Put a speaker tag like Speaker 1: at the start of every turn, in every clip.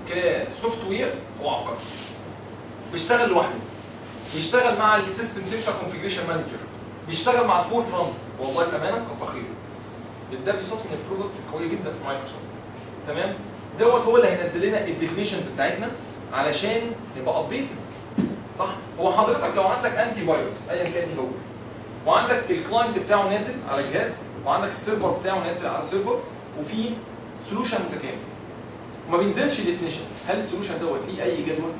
Speaker 1: كسوفت وير هو عبقري بيشتغل لوحده بيشتغل مع السيستم سنتر كونفيجريشن مانجر بيشتغل مع الفور فرونت والله بامانه كتر خيره الدبليو ساس من البرودكتس القويه جدا في مايكروسوفت تمام دوت هو اللي هينزل لنا الديفينيشنز بتاعتنا علشان نبقى ابديتد صح هو حضرتك لو عندك انتي فيروس ايا كان ايه هو وعندك الكلاينت بتاعه نازل على الجهاز وعندك السيرفر بتاعه نازل على سيرفر وفي سولوشن متكامل وما بينزلش ديفينيشنز هل السولوشن دوت ليه اي جدول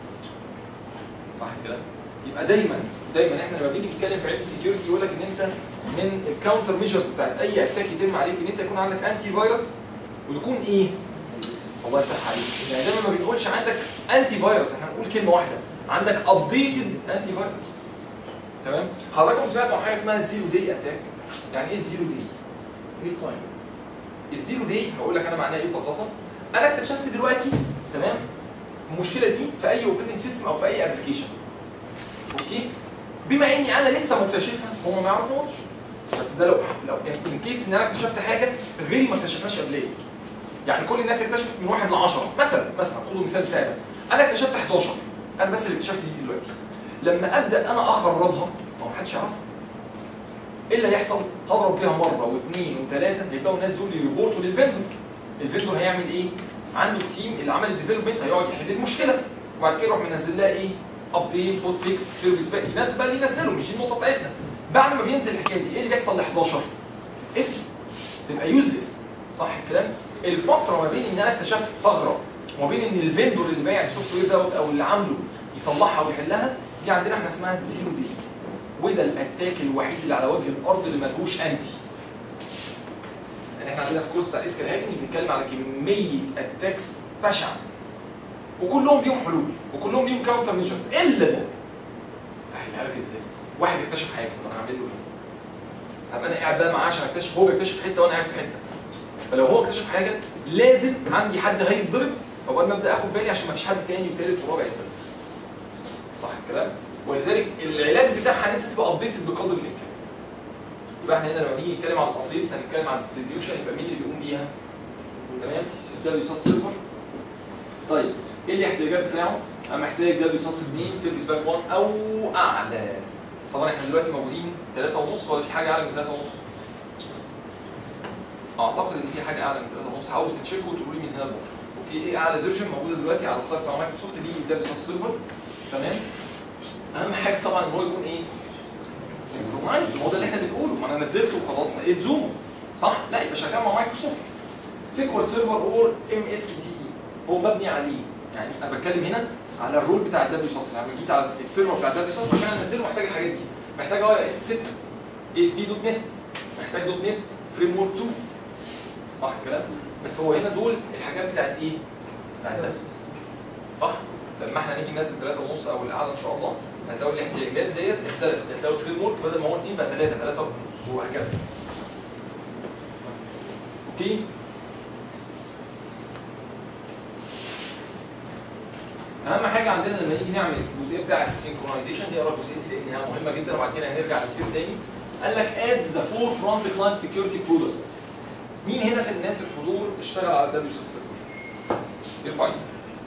Speaker 1: صح الكلام يبقى دايما دايما احنا لما بنيجي نتكلم في علم السكيورتي يقول لك ان انت من الكاونتر ميجرز بتاعت اي اتاك يتم عليك ان انت يكون عندك انتي فيروس ويكون ايه؟ الله يفتح عليك يعني دايما ما بنقولش عندك انتي فيروس احنا هنقول كلمه واحده عندك ابديتد انتي فيروس تمام حضراتكم سمعتوا عن حاجه اسمها الزيرو داي اتاك يعني ايه الزيرو داي؟ ريل تايم الزيرو داي هقول لك انا معناها ايه ببساطه انا اكتشفت دلوقتي تمام المشكله دي في اي اوبريتنج سيستم او في اي ابلكيشن اوكي بما اني انا لسه مكتشفها هم ما يعرفوش بس ده لو لو ان كيس ان انا اكتشفت حاجه غيري ما اكتشفهاش قبليه يعني كل الناس اكتشفت من واحد ل 10 مثلا مثلا خدوا مثال بتاعي ده. انا اكتشفت 11 انا بس اللي اكتشفت دي دلوقتي لما ابدا انا اخربها ما هو محدش يعرفها ايه اللي هيحصل؟ هضرب بيها مره واثنين وثلاثه يبداوا الناس دول يريبورتوا للفندور الفندور هيعمل ايه؟ عنده التيم اللي عمل الديفلوبمنت هيقعد يحل المشكله وبعد كده يروح منزل لها ايه؟ ابديت هوت فيكس سيرفيس باك ينزل بقى اللي ينزله مش دي النقطه بتاعتنا بعد ما بينزل الحكايه دي ايه اللي بيحصل ل 11 افتي تبقى يوزلس صح الكلام الفتره ما بين ان انا اكتشفت ثغره وما بين ان الفندور اللي بايع السوفت وير دوت او اللي عامله يصلحها ويحلها دي عندنا احنا اسمها الزيرو دي وده الاتاك الوحيد اللي على وجه الارض اللي ملهوش انتي يعني احنا عندنا في كورس بتاع اسكال هاكينج بنتكلم على كميه اتاكس بشعه وكلهم ليهم حلول وكلهم ليهم كاونتر ميجرز الا ده احلها لك ازاي؟ واحد اكتشف حاجه طب انا هعمل له ايه؟ هبقى انا قاعد بقى معاه عشان اكتشف هو بيكتشف حته وانا قاعد في حته فلو هو اكتشف حاجه لازم عندي حد هيتضرب فاول ما ابدا اخد بالي عشان ما فيش حد تاني وتالت ورابع يتضرب صح الكلام؟ ولذلك العلاج بتاعها ان انت تبقى ابديتد بقدر الامكان يبقى احنا هنا لما نيجي نتكلم عن الابديتس هنتكلم عن الديستريبيوشن يبقى مين اللي بيقوم بيها؟ تمام؟ ده بيصص سيرفر طيب ايه الاحتياجات بتاعه؟ انا محتاج ده بيصص 2 سيرفيس باك 1 او اعلى طبعا احنا دلوقتي موجودين 3 ونص ولا في حاجه اعلى من 3 ونص؟ اعتقد ان في حاجه اعلى من 3 ونص حاولوا تتشيكوا وتقولوا لي من هنا لبكره اوكي ايه اعلى فيرجن موجوده دلوقتي على السايت بتاع مايكروسوفت دي ده بيصص سيرفر تمام اهم حاجه طبعا ان هو يكون ايه؟ سينكرونايز هو ده اللي احنا بنقوله ما انا نزلته وخلاص ما ايه زوم صح؟ لا يبقى شغال مع مايكروسوفت سيكوال سيرفر اور ام اس تي اي هو مبني عليه يعني انا بتكلم هنا على الرول بتاع الدبليو ساس يعني جيت على السيرفر بتاع الدبليو ساس عشان انزله محتاج الحاجات دي محتاج اه اس 6 اس بي دوت نت محتاج دوت نت فريم ورك 2 صح الكلام؟ بس هو هنا دول الحاجات بتاعت ايه؟ بتاعت الدبليو صح؟ لما احنا نيجي ننزل 3 ونص او الاعلى ان شاء الله هتلاقوا الاحتياجات ديت اختلفت هتلاقوا الفريم ورك بدل ما هو 2 بقى 3 3 وهكذا اوكي اهم حاجه عندنا لما نيجي نعمل الجزئيه بتاعه السينكرونايزيشن دي اقرا الجزئيه دي لانها مهمه جدا وبعد كده هنرجع للتير تاني قال لك اد ذا فور فرونت كلاينت سكيورتي برودكت مين هنا في الناس الحضور اشتغل على الدبليو سي سيرفر يرفع ايده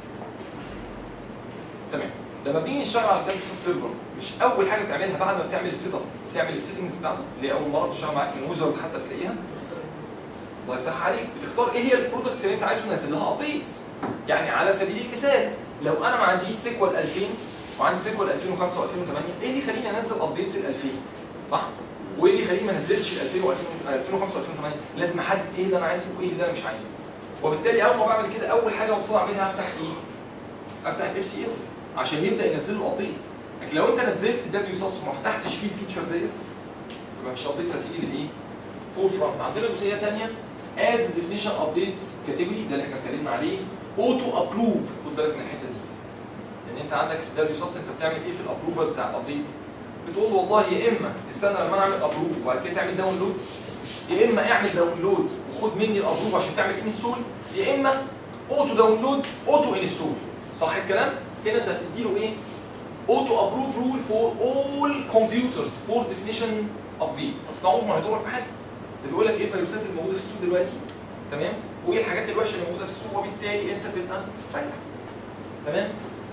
Speaker 1: تمام لما بنيجي نشتغل على الدبليو سي سيرفر مش اول حاجه بتعملها بعد ما بتعمل السيت اب بتعمل السيتنجز بتاعته اللي هي اول مره بتشتغل معاك من ويزرد حتى بتلاقيها الله يفتح عليك بتختار ايه هي البرودكتس اللي انت عايزه تنزل لها ابديتس يعني على سبيل المثال لو انا ما عنديش سيكوال 2000 وعندي سيكوال 2005 و2008 ايه اللي يخليني انزل ابديتس ال 2000 صح؟ وايه اللي يخليني ما انزلش ال 2000 و2005 و2008 لازم احدد ايه اللي انا عايزه وايه اللي انا مش عايزه وبالتالي اول ما بعمل كده اول حاجه المفروض اعملها افتح ايه؟ افتح الاف سي اس عشان يبدا ينزل له ابديت لكن لو انت نزلت الدبليو ساس وما فتحتش فيه الفيتشر ديت يبقى مفيش ابديتس هتيجي لايه؟ فور فرونت عندنا جزئيه ثانيه ادز ديفينيشن ابديتس كاتيجوري ده اللي احنا اتكلمنا عليه اوتو ابروف خد بالك من الحته دي لان انت عندك في الدبليو ساس انت بتعمل ايه في الابروفال بتاع الابديت بتقول والله يا اما تستنى لما انا اعمل ابروف وبعد كده تعمل داونلود يا اما اعمل داونلود وخد مني الابروف عشان تعمل انستول يا اما اوتو داونلود اوتو انستول صح الكلام هنا انت هتديله ايه اوتو ابروف رول فور اول كمبيوترز فور ديفينيشن ابديت اصل عمره ما هيضرك بحاجه ده بيقول لك ايه الفيروسات الموجوده في السوق دلوقتي تمام وايه الحاجات الوحشه اللي موجوده في السوق وبالتالي انت بتبقى مستريح تمام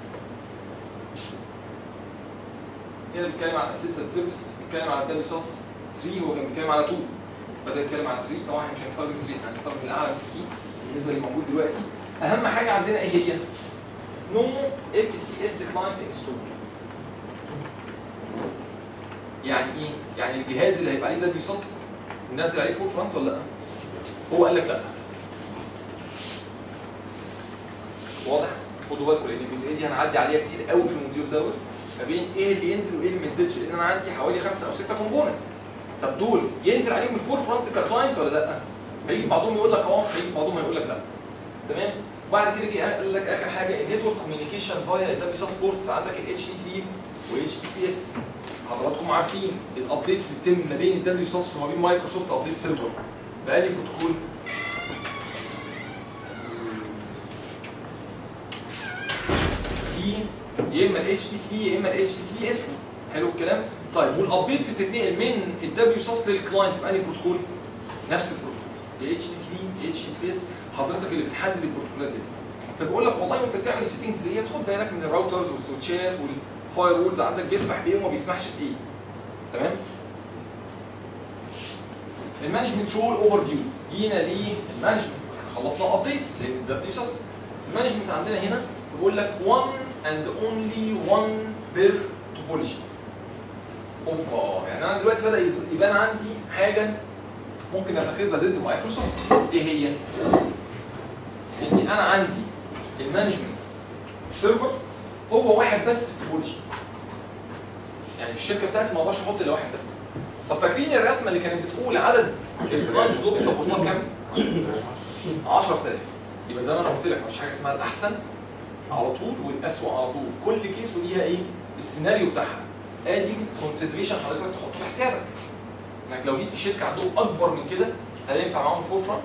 Speaker 1: هنا بيتكلم عن اسيستنت سيرفيس بيتكلم على الدبليو سوس 3 هو كان بيتكلم على 2 بدا يتكلم على 3 طبعا احنا مش هنستخدم 3 احنا هنستخدم الاعلى من 3 بالنسبه اللي موجود دلوقتي اهم حاجه عندنا ايه هي؟ نو اف سي اس كلاينت انستول يعني ايه؟ يعني الجهاز اللي هيبقى عليه دبليو سوس نازل عليه فول فرونت ولا لا؟ هو قال لك لا واضح؟ خدوا بالكم لان الجزئيه دي هنعدي عليها كتير قوي في الموديول دوت ما بين ايه اللي ينزل وايه اللي ما ينزلش لان انا عندي حوالي خمسه او سته كومبوننت طب دول ينزل عليهم الفور فرونت ككلاينت ولا لا؟ هيجي بعضهم يقول لك اه هيجي بعضهم هيقول لك لا تمام؟ وبعد كده جه قال لك اخر حاجه النتورك كوميونيكيشن فايا الدبليو سي سبورتس عندك الاتش تي تي والاتش تي بي اس حضراتكم عارفين الابديتس بتتم ما بين الدبليو سي وما بين مايكروسوفت ابديت سيرفر بأنهي بروتوكول؟ دي يا اما الاتش تي تي بي يا اما الاتش تي تي بي اس حلو الكلام؟ طيب والابديتس بتتنقل من الدبليو ساس للكلاينت بأنهي بروتوكول؟ نفس البروتوكول يا اتش تي تي بي يا اتش تي تي بي اس حضرتك اللي بتحدد البروتوكولات دي فبقول لك والله وانت بتعمل السيتنجز ديت خد بالك من الراوترز والسويتشات والفاير وولز عندك بيسمح بايه وما بيسمحش بايه تمام؟ المانجمنت رول اوفر فيو جينا للمانجمنت خلصنا ابديتس للدبليو ساس المانجمنت عندنا هنا بيقول لك one and only one per topology اوبا يعني انا دلوقتي بدا يز- يبان عندي حاجه ممكن اتخذها ضد مايكروسوفت ايه هي؟ ان انا عندي المانجمنت سيرفر هو واحد بس في التوبولوجي يعني في الشركه بتاعتي ما اقدرش احط الا واحد بس طب فاكرين الرسمه اللي كانت بتقول عدد الكلاينتس دول بيسبورتوها كام؟ 10000 يبقى زي ما انا قلت لك مفيش حاجه اسمها الاحسن على طول والاسوء على طول كل كيس وليها ايه؟ السيناريو بتاعها ادي كونسيدريشن حضرتك تحطه في حسابك انك لو جيت في شركه عندهم اكبر من كده هل ينفع معاهم فور فرونت؟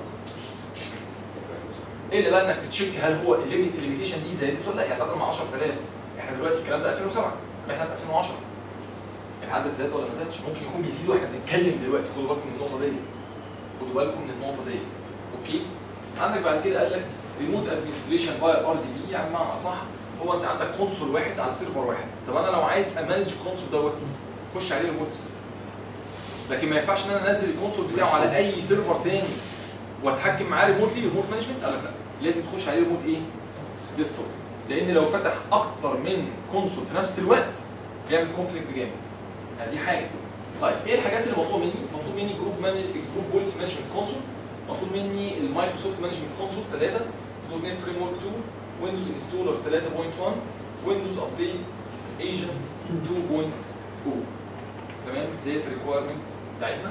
Speaker 1: الا بقى انك تتشيك هل هو الليميتيشن دي زادت ولا لا يعني بدل ما 10000 احنا دلوقتي الكلام ده 2007 احنا في 2010 العدد زاد ولا ما زادش ممكن يكون بيزيد واحنا بنتكلم دلوقتي خدوا بالكم من النقطه ديت خدوا بالكم من النقطه ديت اوكي عندك بعد كده قال لك ريموت ادمنستريشن فاير ار دي بي يعني بمعنى اصح هو انت عندك كونسول واحد على سيرفر واحد طب انا لو عايز امانج الكونسول دوت خش عليه ريموت لكن ما ينفعش ان انا انزل الكونسول بتاعه على اي سيرفر تاني واتحكم معاه ريموتلي ريموت مانجمنت قال لك لا لازم تخش عليه ريموت ايه؟ ديسكتوب لان لو فتح اكتر من كونسول في نفس الوقت بيعمل كونفليكت جامد دي حاجه طيب ايه الحاجات اللي مطلوب مني؟ مطلوب مني جروب مانج جروب بوليس مانجمنت كونسول مطلوب مني المايكروسوفت مانجمنت كونسول 3 مطلوب مني فريم ورك 2 ويندوز انستولر 3.1 ويندوز ابديت ايجنت 2.0 تمام ديت ريكويرمنت بتاعتنا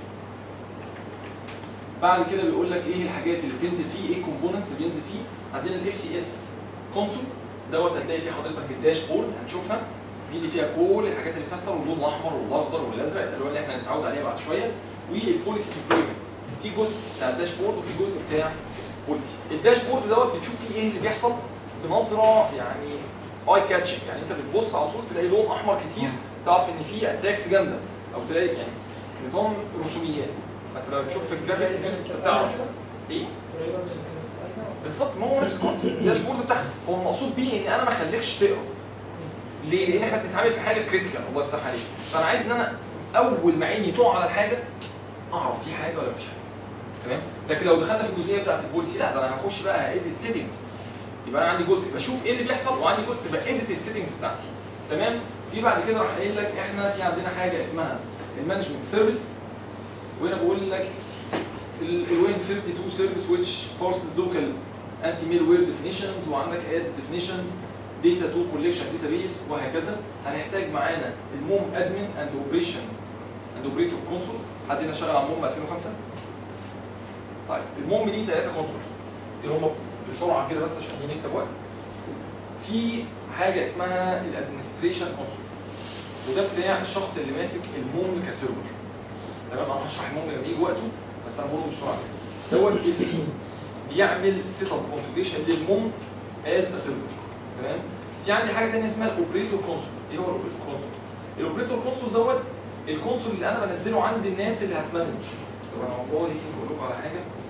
Speaker 1: بعد كده بيقول لك ايه الحاجات اللي بتنزل فيه ايه الكومبوننتس اللي بينزل فيه عندنا الاف سي اس كونسول دوت هتلاقي فيه حضرتك الداشبورد هنشوفها دي اللي فيها كل الحاجات اللي بتحصل واللون الاحمر والاخضر والازرق الالوان اللي احنا هنتعود عليها بعد شويه والبوليسي ديبلويمنت في جزء بتاع الداشبورد وفي جزء بتاع بوليسي الداشبورد دوت بتشوف فيه ايه اللي بيحصل في نظره يعني اي كاتشنج يعني انت بتبص على طول تلاقي لون احمر كتير تعرف ان في اتاكس جامده او تلاقي يعني نظام رسوميات فانت لما بتشوف في الجرافيكس دي انت بتعرف ايه بالظبط ما هو نفس الكونسيبت الداشبورد بتاعها هو المقصود بيه ان انا ما اخليكش تقرا ليه؟ لان احنا بنتعامل في حاجه كريتيكال الله يفتح عليك فانا عايز ان انا اول ما عيني تقع على الحاجه اعرف في حاجه ولا مفيش حاجه تمام لكن لو دخلنا في الجزئيه بتاعت البوليسي لا ده انا هخش بقى اديت سيتنجز يبقى انا عندي جزء بشوف ايه اللي بيحصل وعندي جزء باديت السيتنجز بتاعتي تمام دي بعد كده راح قايل لك احنا في عندنا حاجه اسمها المانجمنت سيرفيس وهنا بقول لك الوين 32 سيرفيس which parses local anti malware definitions وعندك ادز definitions data to collection database وهكذا هنحتاج معانا الموم ادمن اند اوبريشن اند اوبريتور كونسول حد هنا شغال على موم 2005 طيب الموم دي ثلاثه كونسول ايه هم بسرعه كده بس عشان إيه نكسب وقت في حاجه اسمها الادمنستريشن كونسول وده بتاع الشخص اللي ماسك الموم كسيرفر تمام انا هشرح الموم لما يجي وقته بس انا بقوله بسرعه كده دوت اللي بيعمل سيت اب كونفيجريشن للموم از ا سيرفر تمام في عندي حاجه ثانيه اسمها الاوبريتور كونسول ايه هو الاوبريتور كونسول الاوبريتور كونسول دوت الكونسول اللي انا بنزله عند الناس اللي هتمانج طب انا والله بقول لكم على حاجه